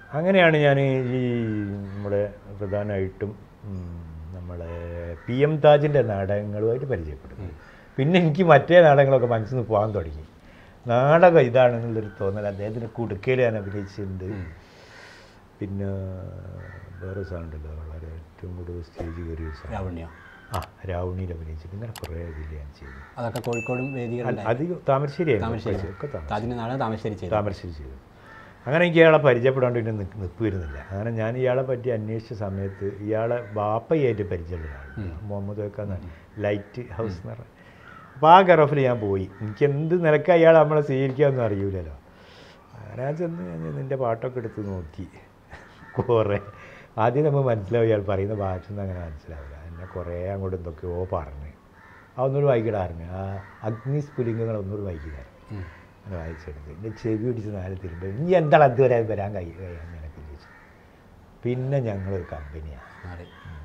അങ്ങനെയാണ് ഞാൻ ഈ നമ്മുടെ പ്രധാനമായിട്ടും ഉം, നമ്മളെ പി എം താജിൻ്റെ നാടകങ്ങളുമായിട്ട് പരിചയപ്പെടുന്നത് പിന്നെ എനിക്ക് മറ്റേ നാടകങ്ങളൊക്കെ മനസ്സിൽ നിന്ന് പോകാൻ തുടങ്ങി നാടകം ഇതാണെന്നുള്ളൊരു തോന്നൽ അദ്ദേഹത്തിന് കുടുക്കയിൽ ഞാൻ അഭിനയിച്ചിട്ടുണ്ട് പിന്നെ വേറെ സാധനമുണ്ടല്ലോ വളരെ ഏറ്റവും കൂടുതൽ സ്റ്റേജ് കയറിയ സാധനം ലാവണ്യ ആ രാവണിയിൽ അഭിനയിച്ചിട്ട് ഇങ്ങനെ കുറേ ഇതിൽ ഞാൻ ചെയ്തു അതൊക്കെ കോഴിക്കോടും വേദികളുണ്ട് അധികം താമരശ്ശേരിയായിരുന്നു താമരശ്ശേരി. പഠിച്ചത്. ഒക്കെ താമരശ്ശേരി. താജിൻ്റെ നാടകം താമരശ്ശേരി ചെയ്തു താമരശ്ശേരി ചെയ്തു അങ്ങനെ എനിക്ക് ഇയാളെ പരിചയപ്പെടാണ്ട് പിന്നെ നിക്ക് നിൽക്കുമായിരുന്നില്ല അങ്ങനെ ഞാൻ ഇയാളെ പറ്റി അന്വേഷിച്ച സമയത്ത് ഇയാളെ ബാപ്പയായിട്ട് പരിചയമുള്ള ഒരാൾ മുഹമ്മദ് വെക്കാന്നാണ് ലൈറ്റ് ഹൗസ് എന്ന് പറഞ്ഞ അപ്പോൾ ആ ഗറഫിൽ ഞാൻ പോയി എനിക്ക് എന്ത് നിലക്കാ ഇയാൾ നമ്മളെ സ്വീകരിക്കാമെന്ന് അറിയൂലല്ലോ അങ്ങനെ ഞാൻ ചെന്ന് ഞാൻ നിൻ്റെ പാട്ടൊക്കെ എടുത്ത് നോക്കി കുറേ ആദ്യം നമുക്ക് മനസ്സിലാവും ഇയാൾ പറയുന്ന ഭാഷ ഒന്നും അങ്ങനെ മനസ്സിലാവില്ല എന്നെ കുറേ അങ്ങോട്ട് എന്തൊക്കെയോ പറഞ്ഞ് ആ ഒന്നുകൂടി വായിക്കിടാറുണ്ട് ആ അഗ്നി സ്ഫുലിംഗങ്ങൾ ഒന്നുകൂടി വായിക്കിടാറ് അങ്ങനെ വായിച്ചെടുത്ത് എൻ്റെ ചെവി പിടിച്ച് നാല് തിരുമ്പ ഇനി എന്താണ് അതുവരെ വരാൻ കഴി കഴിയാൻ നിനക്ക് ചോദിച്ചു പിന്നെ ഞങ്ങളൊരു കമ്പനിയാണ് മാറി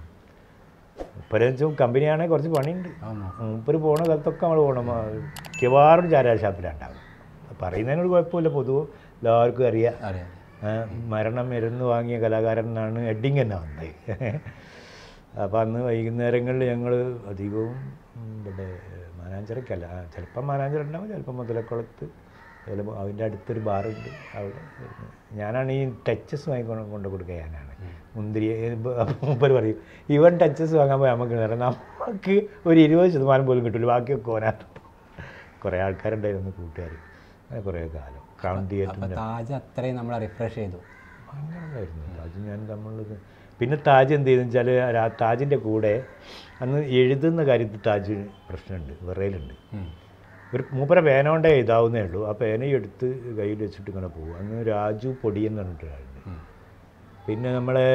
മുപ്പരച്ചും കമ്പനിയാണെങ്കിൽ കുറച്ച് പണിയുണ്ട് ആണോ മൂപ്പര് പോണ സ്ഥലത്തൊക്കെ നമ്മൾ പോകണം മിക്കവാറും ചാരാ ഷാപ്പിലുണ്ടാവും പറയുന്നതിനോട് കുഴപ്പമില്ല പൊതുവെ എല്ലാവർക്കും അറിയാം അറിയാം ആ, മരണം മരുന്ന് വാങ്ങിയ കലാകാരൻ എന്നാണ് ഹെഡിങ് തന്നെ വന്നത് അപ്പോൾ അന്ന് വൈകുന്നേരങ്ങളിൽ ഞങ്ങൾ അധികവും ഉം, ഇവിടെ മാനാഞ്ചിറക്കല്ല ആ, ചിലപ്പം മാനാഞ്ചിറ ഉണ്ടാവും ചിലപ്പം മുതലക്കുളത്ത് ചിലപ്പോൾ അതിൻ്റെ അടുത്തൊരു ബാറുണ്ട് അവിടെ ഇരുന്ന് ഞാനാണ് ഈ ടച്ചസ് വാങ്ങിക്കൊണ്ട് കൊണ്ട് കൊടുക്കുക ഞാനാണ് മുന്തിരി മുമ്പർ പറയും ഇവൻ ടച്ചസ് വാങ്ങാൻ പോയി നമുക്ക് നേരം നമുക്ക് ഒരു ഇരുപത് ശതമാനം പോലും കിട്ടില്ല ബാക്കിയൊക്കെ ഓനാണ് കുറേ ആൾക്കാരുണ്ടായിരുന്നു കൂട്ടുകാർ അങ്ങനെ കുറേ കാലം ക്രൗൺ അപ്പൊ തിയേറ്ററിൻ്റെ താജ് അത്രയും നമ്മളെ റിഫ്രഷ് ചെയ്തു അങ്ങനെയായിരുന്നു താജ് ഞാൻ നമ്മളിത് പിന്നെ താജ് എന്ത് ചെയ്തെന്ന് വെച്ചാൽ ആ താജിൻ്റെ കൂടെ അന്ന് എഴുതുന്ന കാര്യത്തിൽ താജ് പ്രശ്നമുണ്ട് വിറയിലുണ്ട് ഉം. ഒരു മൂപ്പര പേന കൊണ്ടേ എഴുതാവുന്നേ ഉള്ളൂ ആ പേനയും എടുത്ത് കയ്യിൽ വെച്ചിട്ട് ഇങ്ങനെ പോകും അന്ന് രാജു പൊടിയൻ എന്ന് പറഞ്ഞിട്ട് ഒരാളുണ്ട് ഉം. പിന്നെ നമ്മളെ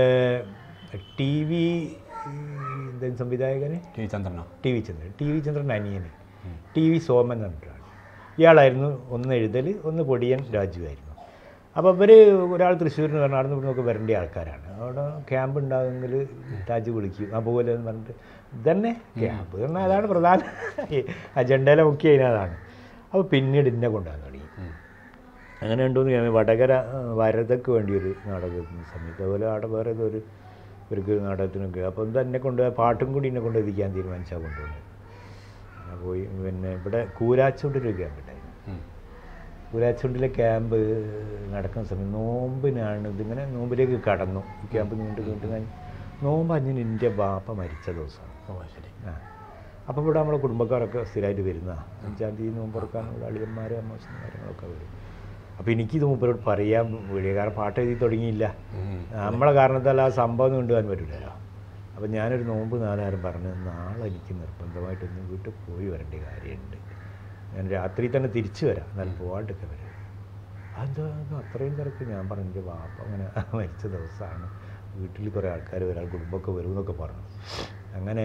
ടി വി എന്തെങ്കിലും സംവിധായകന് ടി വി ചന്ദ്രനോ T V Chandran T V Chandran അനിയന് ടി വി സോമൻ എന്ന് പറഞ്ഞിട്ടാണ് ഇയാളായിരുന്നു ഒന്ന് എഴുതൽ ഒന്ന് പൊടിയൻ രാജുവായിരുന്നു അപ്പോൾ ഇവർ ഒരാൾ തൃശ്ശൂരിന് പറഞ്ഞാൽ അവിടെ നിന്നൊക്കെ വരേണ്ട ആൾക്കാരാണ് അവിടെ ക്യാമ്പ് ഉണ്ടാകുമെങ്കിൽ താജ് വിളിക്കും അതുപോലെ എന്ന് പറഞ്ഞിട്ട് ഇതന്നെ ക്യാമ്പ് പറഞ്ഞാൽ അതാണ് പ്രധാന അജണ്ടയിലെ മുഖ്യ ഇനം അതാണ് അപ്പോൾ പിന്നീട് ഇന്നെ കൊണ്ടുവന്ന് തുടങ്ങി ഉം. അങ്ങനെ ഉണ്ടോന്ന് ഞാൻ വടകര ആ, വരതയ്ക്ക് വേണ്ടി ഒരു നാടകത്തിന് സമയത്ത് അതുപോലെ അവിടെ വേറെ ഏതോ ഒരു ഒരു നാടകത്തിനൊക്കെ അപ്പോൾ ഇത് എന്നെ കൊണ്ട് പാട്ടും കൂടി എന്നെ കൊണ്ട് എത്തിക്കാൻ തീരുമാനിച്ചാൽ കൊണ്ടുപോകുന്നത് അങ്ങനെ പോയി പിന്നെ ഇവിടെ കൂരാച്ചുണ്ടിലൊരു ക്യാമ്പ് ഉണ്ടായിരുന്നു ഉം. കൂരാച്ചുണ്ടിലെ ക്യാമ്പ് നടക്കുന്ന സമയം നോമ്പിനാണ് ഇതിങ്ങനെ നോമ്പിലേക്ക് കടന്നു ഈ ക്യാമ്പ് നീണ്ടു നീണ്ടു ഞാൻ നോമ്പ് അഞ്ചിന് എൻ്റെ ബാപ്പ മരിച്ച ദിവസമാണ് ഓ ശരി ആ അപ്പോൾ ഇവിടെ നമ്മളെ കുടുംബക്കാരൊക്കെ സ്ഥിരമായിട്ട് വരുന്ന അഞ്ചാം തീയതി നോമ്പ് തുറക്കാനുള്ള അളിയന്മാർ അമ്മസും കാര്യങ്ങളൊക്കെ വരും അപ്പോൾ എനിക്കിത് മൂപ്പരോട് പറയാൻ വീടിയ കാരണം പാട്ട് എഴുതി തുടങ്ങിയില്ല ഉം. നമ്മളെ കാരണത്താൽ ആ സംഭവം കൊണ്ടുപോകാൻ പറ്റില്ലല്ലോ അപ്പോൾ ഞാനൊരു നോമ്പ് നാലായിരം പറഞ്ഞ് നാളെ എനിക്ക് നിർബന്ധമായിട്ടൊന്ന് വീട്ടിൽ പോയി വരേണ്ട കാര്യമുണ്ട് ഞാൻ രാത്രി തന്നെ തിരിച്ചു വരാം എന്നാൽ പോവാണ്ടൊക്കെ വരാം അതെന്താ ഇത് അത്രയും തിരക്ക് ഞാൻ പറഞ്ഞു എൻ്റെ വാപ്പ അങ്ങനെ മരിച്ച ദിവസമാണ് വീട്ടിൽ കുറേ ആൾക്കാർ വരാൻ കുടുംബമൊക്കെ വരും എന്നൊക്കെ പറഞ്ഞു അങ്ങനെ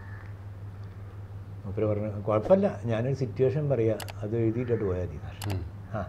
മൂപ്പര് പറഞ്ഞു കുഴപ്പമില്ല ഞാനൊരു സിറ്റുവേഷൻ പറയാം അത് എഴുതിയിട്ടിട്ട് പോയാൽ മതി എന്ന് പറഞ്ഞു. ഉം. ആ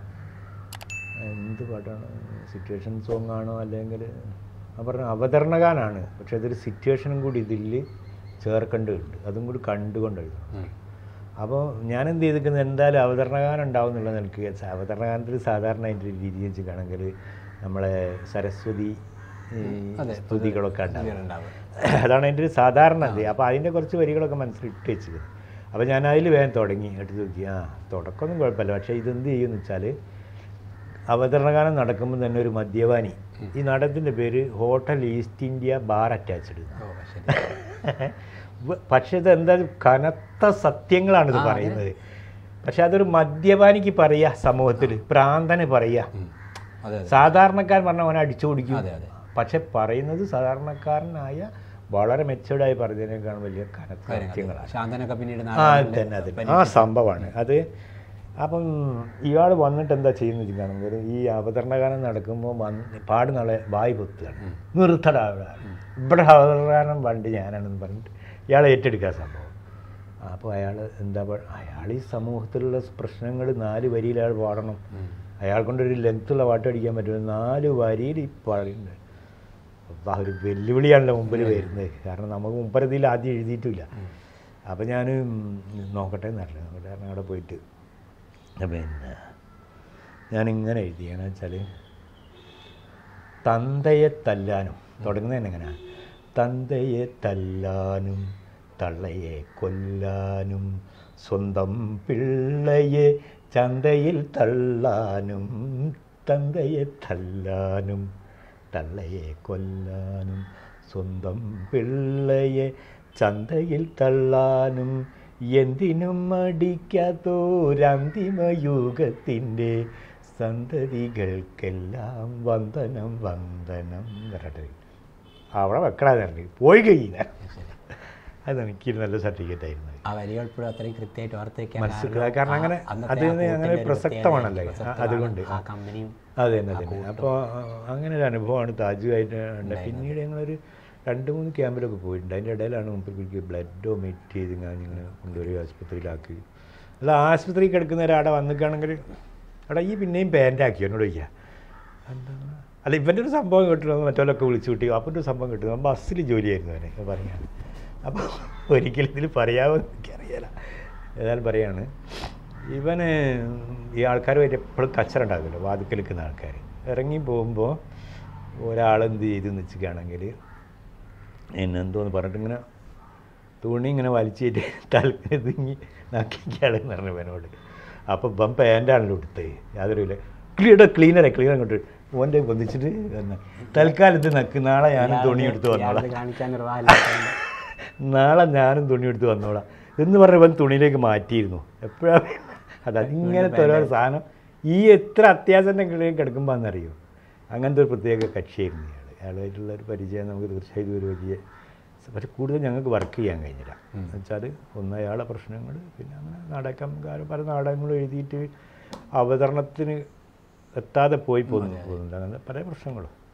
എന്ത് പാട്ടാണ് സിറ്റുവേഷൻ സോങ് ആണോ അല്ലെങ്കിൽ ആ പറഞ്ഞ അവതരണഗാനാണ് പക്ഷെ അതൊരു സിറ്റുവേഷനും കൂടി ഇതിൽ ചേർക്കേണ്ടതുണ്ട് അതും കൂടി കണ്ടുകൊണ്ട് എഴുതണം ഉം. അപ്പോൾ ഞാൻ എന്ത് ചെയ്തിരിക്കുന്നത് എന്തായാലും അവതരണഗാനം ഉണ്ടാവും എന്നുള്ള നിലയ്ക്ക് അവതരണഗാനത്തിൽ സാധാരണ അതിൻ്റെ ഒരു രീതി വെച്ചിട്ടാണെങ്കിൽ നമ്മളെ സരസ്വതി ഈ അതെ, സ്തുതികളൊക്കെ ഉണ്ടാവും ഉണ്ടാവും അതാണ് അതിൻ്റെ ഒരു സാധാരണ ഇത് അപ്പോൾ അതിൻ്റെ കുറച്ച് വരികളൊക്കെ മനസ്സിൽ ഇട്ട് വെച്ചത് അപ്പോൾ ഞാൻ അതിൽ വേഗം തുടങ്ങി എടുത്ത് നോക്കി ആ തുടക്കമൊന്നും കുഴപ്പമില്ല പക്ഷേ ഇതെന്ത് ചെയ്യുമെന്ന് വെച്ചാൽ അവതരണഗാനം നടക്കുമ്പോൾ തന്നെ ഒരു മദ്യപാനി ഈ നാടകത്തിൻ്റെ പേര് hotel east India bar attached ഓ ശരി പക്ഷേ ഇത് എന്താ കനത്ത സത്യങ്ങളാണ് ഇത് പറയുന്നത് പക്ഷെ അതൊരു മദ്യപാനിക്ക് പറയാ സമൂഹത്തിൽ പ്രാന്തന് പറയാ ഉം. അതെ അതെ സാധാരണക്കാരൻ പറഞ്ഞ അവനെ അടിച്ചു കുടിക്കും അതെ അതെ പക്ഷെ പറയുന്നത് സാധാരണക്കാരനായ വളരെ മെച്ചൂർഡായി പറഞ്ഞതിനേക്കാളും വലിയ കനത്ത സത്യങ്ങളാണ് ശാന്തനൊക്കെ പിന്നീട് ആ അത് തന്നെ അത് ആ സംഭവമാണ് അത് അപ്പം ഇയാൾ വന്നിട്ട് എന്താ ചെയ്യുന്നത് വെച്ചിട്ടാണെങ്കിൽ ഈ അവതരണഗാനം നടക്കുമ്പോൾ വന്ന് പാടുന്നാളെ വായി പൊത്തുകയാണ് നിർത്തടാ ഇവിടെ ഇവിടെ അവതരണഗാനം പണ്ട് ഞാനാണെന്ന് പറഞ്ഞിട്ട് ഇയാളെ ഏറ്റെടുക്കുക സംഭവം അപ്പോൾ അയാൾ എന്താ അയാൾ ഈ സമൂഹത്തിലുള്ള പ്രശ്നങ്ങൾ നാല് വരിയിൽ അയാൾ പാടണം അയാൾ കൊണ്ടൊരു ലെങ്ത്തുള്ള പാട്ട് അടിക്കാൻ പറ്റും നാല് വരിയിൽ ഈ പാടുന്നുണ്ട് അപ്പോൾ ആ ഒരു വെല്ലുവിളിയാണല്ലോ മുമ്പിൽ വരുന്നത് കാരണം നമുക്ക് മുമ്പരതിയിൽ ആദ്യം എഴുതിയിട്ടില്ല അപ്പോൾ ഞാൻ നോക്കട്ടെ എന്നറിയില്ല നോക്കട്ടെ കാരണം അവിടെ പോയിട്ട് പിന്നെ ഞാനിങ്ങനെ എഴുതിയെന്ന് വെച്ചാൽ തന്തയെ തല്ലാനും തുടങ്ങുന്നതന്നെ എങ്ങനെയാണ് തന്തയെ തല്ലാനും തള്ളയെ കൊല്ലാനും സ്വന്തം പിള്ളയെ ചന്തയിൽ തള്ളാനും തന്തയെ തല്ലാനും തള്ളയെ കൊല്ലാനും സ്വന്തം പിള്ളയെ ചന്തയിൽ തള്ളാനും എന്തിനും മടിക്കാത്തോരന്തിമ യുഗത്തിൻ്റെ സന്തതികൾക്കെല്ലാം വന്ദനം വന്ദനം പറഞ്ഞിട്ട് അവിടെ വെക്കടാന്ന് പറഞ്ഞു പോയി കഴിയില്ല അത് എനിക്ക് നല്ല സർട്ടിഫിക്കറ്റ് ആയിരുന്നു ആ വരികൾ ഇപ്പോഴും അത്രയും കൃത്യമായിട്ട് ഓർത്തേക്കാൻ മനസ്സിലായി കാരണം അങ്ങനെ അന്നത്തെ അത് ആ കൂട്ടിൻ്റെ അങ്ങനെ ഒരു പ്രസക്തമാണല്ലോ പ്രത്യേകത, ആ- അതുകൊണ്ട് ആ കമ്പനിയും അതെ തന്നെ അതെ അപ്പോൾ അങ്ങനെ ഒരു അനുഭവമാണ് താജുമായിട്ട് ഉണ്ട് പിന്നീട് ഞങ്ങളൊരു രണ്ട് മൂന്ന് ക്യാമ്പിലൊക്കെ പോയിട്ടുണ്ട് അതിൻ്റെ ഇടയിലാണ് മുമ്പിലേക്ക് ബ്ലഡ് ഡൊമേറ്റ് ചെയ്ത് ഞാൻ ഇങ്ങനെ കൊണ്ടുവരിക ആശുപത്രിയിലാക്കി അല്ല ആശുപത്രി കിടക്കുന്ന ഒരാടെ വന്നിക്കുകയാണെങ്കിൽ എടാ ഈ പിന്നെയും പാൻ്റാക്കി എന്നോട് ചോദിക്കുക എന്താ അല്ല ഇവൻ്റെ ഒരു സംഭവം കിട്ടുന്നു മറ്റോലൊക്കെ വിളിച്ചു കൂട്ടി അപ്പോൾ ഒരു സംഭവം കിട്ടുന്നു ബസ്സിൽ ജോലിയായിരുന്നു അവനെ പറഞ്ഞാൽ അപ്പോൾ ഒരിക്കലും ഇതിൽ പറയാമെന്ന് എനിക്കറിയില്ല ഏതായാലും പറയാണ് ഇവന് ഈ ആൾക്കാരുമായിട്ട് എപ്പോഴും കച്ചറ ഉണ്ടാകുമല്ലോ വാതിക്കൽ നിൽക്കുന്ന ആൾക്കാർ ഇറങ്ങി പോകുമ്പോൾ ഒരാളെന്ത് ചെയ്തെന്ന് വെച്ചിട്ടാണെങ്കിൽ എന്നെന്തോന്ന് പറഞ്ഞിട്ട് ഇങ്ങനെ തുണി ഇങ്ങനെ വലിച്ചിട്ട് തലക്കിങ്ങി നക്കിക്കാളെന്ന് പറഞ്ഞു ഇവനോട് അപ്പോൾ ഇപ്പം പാൻ്റാണല്ലോ എടുത്തത് യാതൊരു ഇല്ല ക്ലീയുടെ ക്ലീനറെ ക്ലീനർ കൊണ്ട് ഓൻ്റെ പൊന്നിച്ചിട്ട് തന്നെ തൽക്കാലത്ത് നക്ക് നാളെ ഞാനും തുണി എടുത്ത് വന്നോളാം ഇയാളത് കാണിക്കാൻ നിർവാഹമില്ലാത്തതുകൊണ്ട് നാളെ ഞാനും തുണി എടുത്ത് വന്നോളാം എന്ന് പറഞ്ഞ ഇവൻ തുണിയിലേക്ക് മാറ്റിയിരുന്നു എപ്പോഴാണ് അത് ഇങ്ങനത്തെ ഓരോ സാധനം ഈ എത്ര അത്യാസൻ്റെ കിളിയിൽ കിടക്കുമ്പോൾ എന്നറിയോ അങ്ങനത്തെ ഒരു പ്രത്യേക കക്ഷിയായിരുന്നു ഇയാൾ അയാളുമായിട്ടുള്ള ഒരു പരിചയം നമുക്ക് തീർച്ചയായിട്ടും ഒരു വലിയ പക്ഷെ കൂടുതൽ ഞങ്ങൾക്ക് വർക്ക് ചെയ്യാൻ കഴിഞ്ഞില്ല എന്ന് വെച്ചാൽ ഒന്ന് അയാളെ പ്രശ്നങ്ങൾ പിന്നെ അങ്ങനെ നാടകം കാര്യം പല നാടകങ്ങളും എഴുതിയിട്ട് അവതരണത്തിന് എത്താതെ പോയി പോകുന്നു പോകുന്നുണ്ട് അങ്ങനെ പല പ്രശ്നങ്ങളും